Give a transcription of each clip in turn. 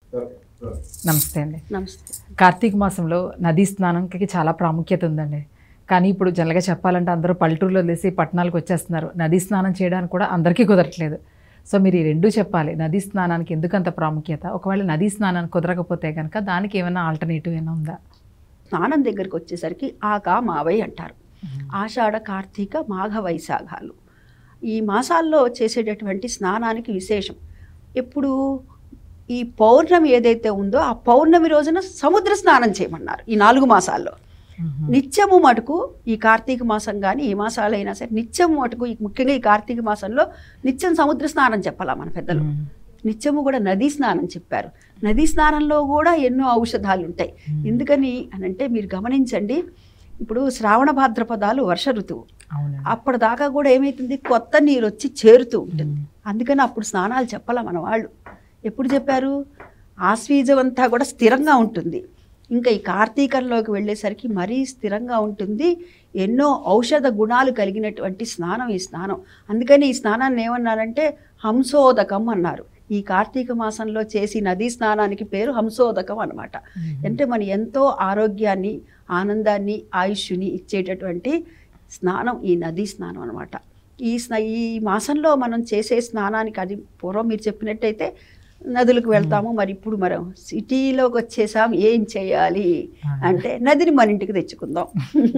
నమస్తే అండి నమస్తే కార్తీక మాసంలో నదీ స్నానంకి చాలా ప్రాముఖ్యత ఉందండి కానీ ఇప్పుడు జనరల్గా చెప్పాలంటే అందరూ పల్లెటూరులో వదిలేసి పట్టణాలకు వచ్చేస్తున్నారు నదీ స్నానం చేయడానికి కూడా అందరికీ కుదరట్లేదు సో మీరు ఈ రెండూ చెప్పాలి నదీ స్నానానికి ఎందుకు అంత ప్రాముఖ్యత ఒకవేళ నదీ స్నానానికి కుదరకపోతే కనుక దానికి ఏమైనా ఆల్టర్నేటివ్ ఏమైనా ఉందా స్నానం దగ్గరికి వచ్చేసరికి ఆకా మావై అంటారు ఆషాఢ కార్తీక మాఘ వైశాఖాలు ఈ మాసాల్లో చేసేటటువంటి స్నానానికి విశేషం ఎప్పుడు ఈ పౌర్ణమి ఏదైతే ఉందో ఆ పౌర్ణమి రోజున సముద్ర స్నానం చేయమన్నారు ఈ నాలుగు మాసాల్లో నిత్యము మటుకు ఈ కార్తీక మాసం కానీ ఈ మాసాలైనా సరే నిత్యం మటుకు ఈ ముఖ్యంగా ఈ కార్తీక మాసంలో నిత్యం సముద్ర స్నానం చెప్పాలా మన పెద్దలు నిత్యము కూడా నదీ స్నానం చెప్పారు నదీ స్నానంలో కూడా ఎన్నో ఔషధాలు ఉంటాయి ఎందుకని అని అంటే మీరు గమనించండి ఇప్పుడు శ్రావణ భాద్రపదాలు వర్ష ఋతువు అవునండి అప్పటిదాకా కూడా ఏమవుతుంది కొత్త నీరు వచ్చి చేరుతూ ఉంటుంది అందుకని అప్పుడు స్నానాలు చెప్పాల మన వాళ్ళు ఎప్పుడు చెప్పారు ఆశ్వీజం అంతా కూడా స్థిరంగా ఉంటుంది ఇంకా ఈ కార్తీకంలోకి వెళ్ళేసరికి మరీ స్థిరంగా ఉంటుంది ఎన్నో ఔషధ గుణాలు కలిగినటువంటి స్నానం ఈ స్నానం అందుకని ఈ స్నానాన్ని ఏమన్నారంటే హంసోదకం అన్నారు ఈ కార్తీక మాసంలో చేసి నదీ స్నానానికి పేరు హంసోదకం అన్నమాట అంటే మన ఎంతో ఆరోగ్యాన్ని ఆనందాన్ని ఆయుష్ని ఇచ్చేటటువంటి స్నానం ఈ నదీ స్నానం అనమాట ఈ స్నా ఈ మాసంలో మనం చేసే స్నానానికి అది పూర్వం మీరు చెప్పినట్టయితే నదులకు వెళ్తాము మరి ఇప్పుడు మనం సిటీలోకి వచ్చేసాం ఏం చేయాలి అంటే నదిని మన ఇంటికి తెచ్చుకుందాం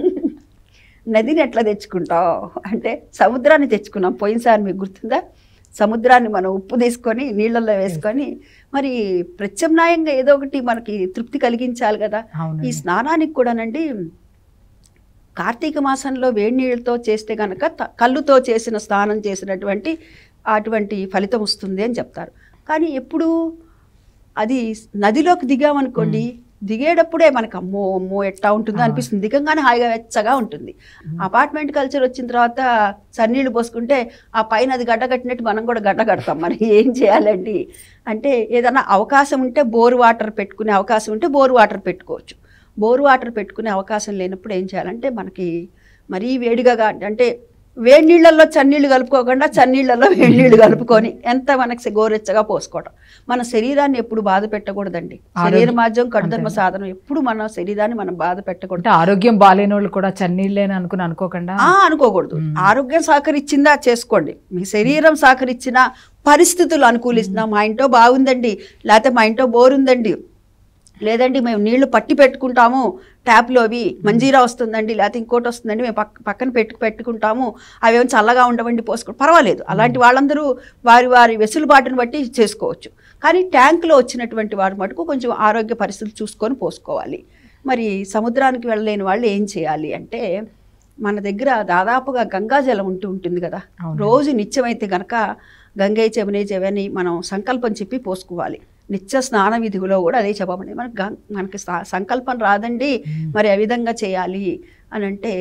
నదిని ఎట్లా తెచ్చుకుంటాం అంటే సముద్రాన్ని తెచ్చుకున్నాం పోయినసారి మీకు గుర్తుందా సముద్రాన్ని మనం ఉప్పు తీసుకొని నీళ్ళల్లో వేసుకొని మరి ప్రత్యామ్నాయంగా ఏదో ఒకటి మనకి తృప్తి కలిగించాలి కదా ఈ అవునండి స్నానానికి కూడానండి కార్తీక మాసంలో వేడి నీళ్ళతో చేస్తే కనుక త- కళ్ళుతో చేసిన స్నానం చేసినటువంటి అటువంటి ఫలితం వస్తుంది అని చెప్తారు కానీ ఎప్పుడు అది నదిలోకి దిగామనుకోండి దిగేటప్పుడే మనకు అమ్మో అమ్మో ఎట్టా ఉంటుందో అనిపిస్తుంది దిగంగానే హాయిగా వెచ్చగా ఉంటుంది అపార్ట్మెంట్ కల్చర్ వచ్చిన తర్వాత చన్నీళ్ళు పోసుకుంటే ఆ పైన అది గడ్డ కట్టినట్టు మనం కూడా గడ్డ కడతాం మరి ఏం చేయాలండి అంటే ఏదైనా అవకాశం ఉంటే బోర్ వాటర్ పెట్టుకునే అవకాశం ఉంటే బోర్ వాటర్ పెట్టుకోవచ్చు బోర్ వాటర్ పెట్టుకునే అవకాశం లేనప్పుడు ఏం చేయాలంటే మనకి మరీ వేడిగా గా- అంటే వేడి నీళ్ళల్లో చన్నీళ్ళు కలుపుకోకుండా చన్నీళ్ళల్లో వేడి నీళ్ళు కలుపుకొని ఎంత మనకి గోరెచ్చగా పోసుకోవడం మన శరీరాన్ని ఎప్పుడు బాధ పెట్టకూడదండి శరీర మాధ్యం కడుధర్మ సాధనం ఎప్పుడు మన శరీరాన్ని మనం బాధ పెట్టకూడదు అంటే ఆరోగ్యం బాగాలేని వాళ్ళు కూడా చన్నీళ్ళేని అనుకుని అనుకోకుండా ఆ అనుకోకూడదు ఆరోగ్యం సహకరించిందా చేసుకోండి మీ శరీరం సహకరించిన పరిస్థితులు అనుకూలిస్తున్నా మా ఇంట్లో బాగుందండి లేకపోతే మా ఇంట్లో బోర్ ఉందండి లేదండి మేము నీళ్లు పట్టి పెట్టుకుంటాము ట్యాప్లో అవి మంజీరా వస్తుందండి లేకపోతే ఇంకోటి వస్తుందండి మేము పక్క పక్కన పెట్టు పెట్టుకుంటాము అవేమో చల్లగా ఉండవండి పోసుకో పర్వాలేదు అలాంటి వాళ్ళందరూ వారి వారి వెసులుబాటును బట్టి చేసుకోవచ్చు కానీ ట్యాంకులో వచ్చినటువంటి వారు మటుకు కొంచెం ఆరోగ్య పరిస్థితులు చూసుకొని పోసుకోవాలి మరి సముద్రానికి వెళ్ళలేని వాళ్ళు ఏం చేయాలి అంటే మన దగ్గర దాదాపుగా గంగాజలం ఉంటూ ఉంటుంది కదా అవును. రోజు నిత్యమైతే గనక గంగే చెమనే చెవని మనం సంకల్పం చెప్పి పోసుకోవాలి నిత్య స్నాన విధిలో కూడా అదే చెప్పబడింది మనకి గం మనకి స- సంకల్పం రాదండి మరి ఏ విధంగా చేయాలి అని అంటే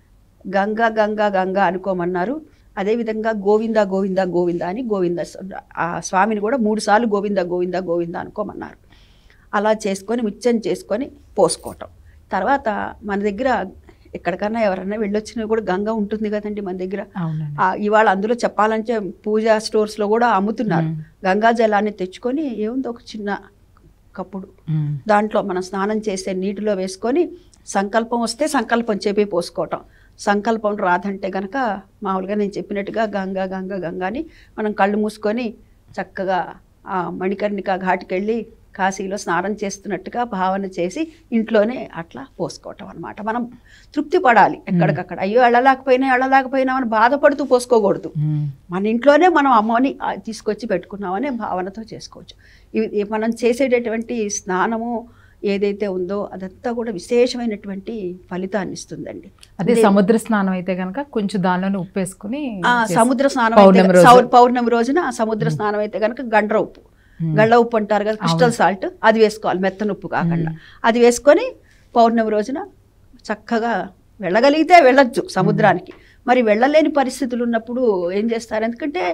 గంగా గంగా గంగా అనుకోమన్నారు అదేవిధంగా గోవింద గోవింద గోవింద అని గోవింద స- ఆ స్వామిని కూడా మూడు సార్లు గోవింద గోవింద గోవింద అనుకోమన్నారు అలా చేసుకొని మిచ్చం చేసుకొని పోసుకోవటం తర్వాత మన దగ్గర ఎక్కడికన్నా ఎవరైనా వెళ్ళొచ్చినా కూడా గంగ ఉంటుంది కదండి మన దగ్గర అవునండి ఆ, ఇవాళ అందులో చెప్పాలంటే పూజా స్టోర్స్లో కూడా అమ్ముతున్నారు మ్మ్. గంగా జలాన్ని తెచ్చుకొని ఏముంది ఒక చిన్న కప్పుడు మ్మ్. దాంట్లో మనం స్నానం చేసే నీటిలో వేసుకొని సంకల్పం వస్తే సంకల్పం చెప్పి పోసుకోవటం సంకల్పం రాదంటే గనక మామూలుగా నేను చెప్పినట్టుగా గంగా గంగా గంగా అని మనం కళ్ళు మూసుకొని చక్కగా ఆ మణికర్ణిక ఘాటుకి వెళ్ళి కాశీలో స్నానం చేస్తున్నట్టుగా భావన చేసి ఇంట్లోనే అట్లా పోసుకోవటం అనమాట మనం తృప్తి పడాలి ఎక్కడికక్కడ అయ్యో వెళ్ళలేకపోయినా వెళ్ళలేకపోయినా అని బాధపడుతూ పోసుకోకూడదు మ్మ్. మన ఇంట్లోనే మనం అమ్మని ఆ, తీసుకొచ్చి పెట్టుకున్నామనే భావనతో చేసుకోవచ్చు ఇవి ఇవి మనం చేసేటటువంటి స్నానము ఏదైతే ఉందో అదంతా కూడా విశేషమైనటువంటి ఫలితాన్ని ఇస్తుందండి అదే సముద్ర స్నానం అయితే కనుక కొంచెం దానిలోనే ఉప్పు వేసుకుని ఆ చేసి- సముద్ర స్నానం పౌర్ణమి అయితే రోజు. సౌ- పౌర్ణమి రోజున ఆ సముద్ర స్నానం అయితే కనుక గండ్ర ఉప్పు మ్మ్. గళ్ళ ఉప్పు అంటారు కదా క్రిస్టల్ సాల్ట్ అది వేసుకోవాలి మెత్తన ఉప్పు కాకుండా అది వేసుకొని పౌర్ణమి రోజున చక్కగా వెళ్ళగలిగితే వెళ్ళొచ్చు సముద్రానికి మరి వెళ్ళలేని పరిస్థితులు ఉన్నప్పుడు ఏం చేస్తారు ఎందుకంటే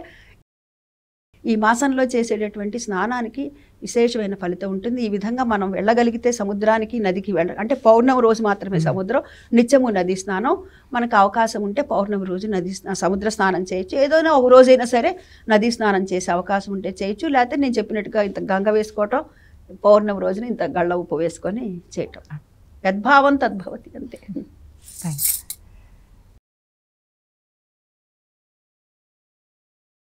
ఈ మాసంలో చేసేటటువంటి స్నానానికి విశేషమైన ఫలితం ఉంటుంది ఈ విధంగా మనం వెళ్ళగలిగితే సముద్రానికి నదికి వెళ్ళ అంటే పౌర్ణమి రోజు మాత్రమే సముద్రం నిత్యము నది స్నానం మనకు అవకాశం ఉంటే పౌర్ణమి రోజు నది స్నా- సముద్ర స్నానం చేయొచ్చు ఏదైనా ఒక రోజైనా సరే నది స్నానం చేసే అవకాశం ఉంటే చేయొచ్చు లేకపోతే నేను చెప్పినట్టుగా ఇంత గంగ వేసుకోవటం పౌర్ణమి రోజున ఇంత గళ్ళ ఉప్పు వేసుకొని చేయటం యద్భావం తద్భవతి అంతే థ్యాంక్స్